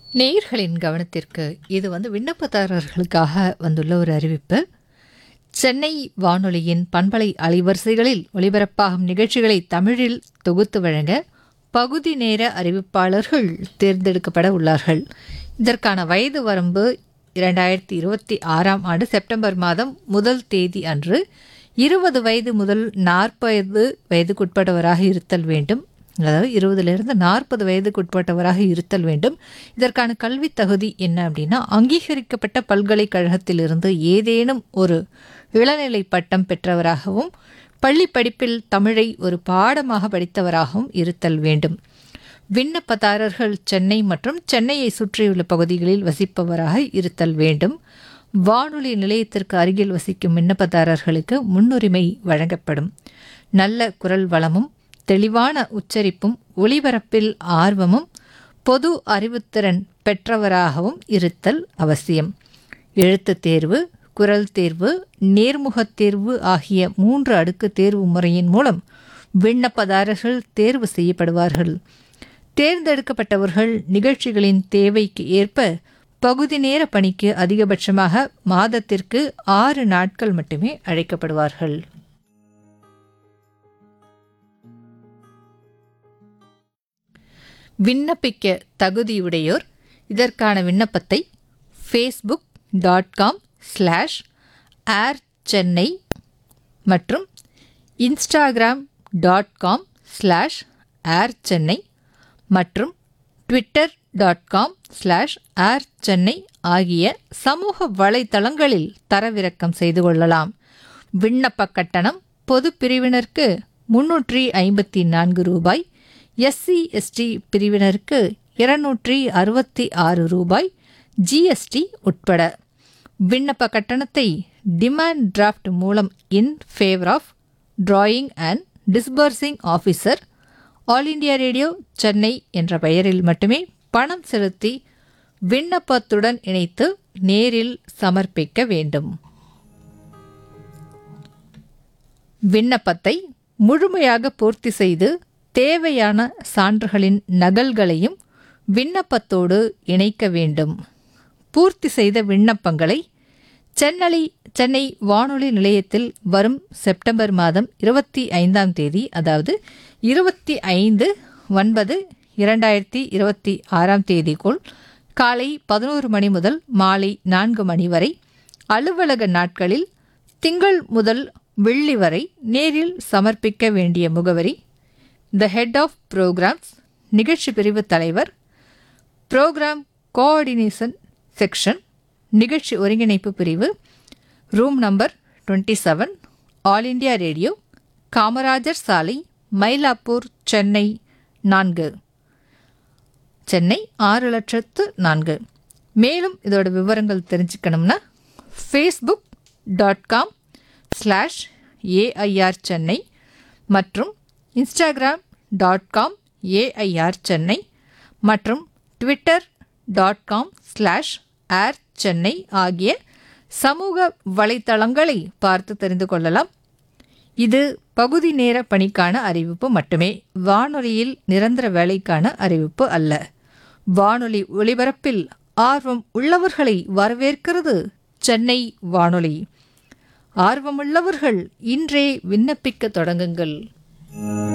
நேயர்களின் கவனத்திற்கு இது வந்து விண்ணப்பதாரர்களுக்காக வந்துள்ள ஒரு அறிவிப்பு சென்னை வானொலியின் பண்பலை அலைவரிசைகளில் ஒலிபரப்பாகும் நிகழ்ச்சிகளை தமிழில் தொகுத்து வழங்க பகுதி நேர அறிவிப்பாளர்கள் தேர்ந்தெடுக்கப்பட உள்ளார்கள் இதற்கான வயது வரம்பு இரண்டாயிரத்தி இருபத்தி ஆறாம் ஆண்டு செப்டம்பர் மாதம் முதல் தேதி அன்று இருபது வயது முதல் நாற்பது வயதுக்குட்பட்டவராக இருத்தல் வேண்டும் அதாவது இருபதுலேருந்து நாற்பது வயதுக்குட்பட்டவராக இருத்தல் வேண்டும் இதற்கான கல்வி தகுதி என்ன அப்படின்னா அங்கீகரிக்கப்பட்ட பல்கலைக்கழகத்திலிருந்து ஏதேனும் ஒரு இளநிலை பட்டம் பெற்றவராகவும் பள்ளி படிப்பில் தமிழை ஒரு பாடமாக படித்தவராகவும் இருத்தல் வேண்டும் விண்ணப்பதாரர்கள் சென்னை மற்றும் சென்னையை சுற்றியுள்ள பகுதிகளில் வசிப்பவராக இருத்தல் வேண்டும் வானொலி நிலையத்திற்கு அருகில் வசிக்கும் விண்ணப்பதாரர்களுக்கு முன்னுரிமை வழங்கப்படும் நல்ல குரல் வளமும் தெளிவான உச்சரிப்பும் ஒளிபரப்பில் ஆர்வமும் பொது அறிவுத்திறன் பெற்றவராகவும் இருத்தல் அவசியம் எழுத்துத் தேர்வு குரல் தேர்வு நேர்முகத் தேர்வு ஆகிய மூன்று அடுக்கு தேர்வு முறையின் மூலம் விண்ணப்பதாரர்கள் தேர்வு செய்யப்படுவார்கள் தேர்ந்தெடுக்கப்பட்டவர்கள் நிகழ்ச்சிகளின் தேவைக்கு ஏற்ப பகுதி நேர பணிக்கு அதிகபட்சமாக மாதத்திற்கு ஆறு நாட்கள் மட்டுமே அழைக்கப்படுவார்கள் விண்ணப்பிக்க தகுதியுடையோர் இதற்கான விண்ணப்பத்தை Facebook dot com slash air Chennai மற்றும் Instagram dot com slash air Chennai மற்றும் Twitter dot com slash air Chennai ஆகிய சமூக வலைத்தளங்களில் தரவிறக்கம் செய்து கொள்ளலாம் விண்ணப்ப கட்டணம் பொது பிரிவினருக்கு முன்னூற்றி ஐம்பத்தி நான்கு ரூபாய் எஸ்சி எஸ்டி பிரிவினருக்கு இருநூற்றி அறுபத்தி ஆறு ரூபாய் ஜிஎஸ்டி உட்பட விண்ணப்ப கட்டணத்தை டிமாண்ட் டிராஃப்ட் மூலம் in favour of drawing and disbursing officer All India Radio Chennai என்ற பெயரில் மட்டுமே பணம் செலுத்தி விண்ணப்பத்துடன் இணைத்து நேரில் சமர்ப்பிக்க வேண்டும் விண்ணப்பத்தை முழுமையாக பூர்த்தி செய்து தேவையான சான்றுகளின் நகல்களையும் விண்ணப்பத்தோடு இணைக்க வேண்டும் பூர்த்தி செய்த விண்ணப்பங்களை சென்னலை சென்னை வானொலி நிலையத்தில் வரும் செப்டம்பர் மாதம் இருபத்தி ஐந்தாம் தேதி அதாவது இருபத்தி ஐந்து ஒன்பது இரண்டாயிரத்தி இருபத்தி ஆறாம் தேதிக்குள் காலை பதினோரு மணி முதல் மாலை நான்கு மணி வரை அலுவலக நாட்களில் திங்கள் முதல் வெள்ளி வரை நேரில் சமர்ப்பிக்க வேண்டிய முகவரி த ஹெட் ஆஃப் ப்ரோக்ராம்ஸ் நிகழ்ச்சி பிரிவு தலைவர் ப்ரோக்ராம் கோஆர்டினேஷன் செக்ஷன் நிகழ்ச்சி ஒருங்கிணைப்பு பிரிவு room number twenty seven All India Radio Kamarajar சாலை மயிலாப்பூர் சென்னை நான்கு சென்னை ஆறு லட்சத்து நான்கு மேலும் இதோட விவரங்கள் தெரிஞ்சுக்கணும்னா Facebook dot com slash AIR Chennai மற்றும் Instagram dot com AIR Chennai மற்றும் Twitter dot com slash air Chennai ஆகிய சமூக வலைத்தளங்களை பார்த்து தெரிந்து கொள்ளலாம் இது பகுதி நேர பணிக்கான அறிவிப்பு மட்டுமே வானொலியில் நிரந்தர வேலைக்கான அறிவிப்பு அல்ல வானொலி ஒலிபரப்பில் ஆர்வம் உள்ளவர்களை வரவேற்கிறது சென்னை வானொலி ஆர்வமுள்ளவர்கள் இன்றே விண்ணப்பிக்க தொடங்குங்கள்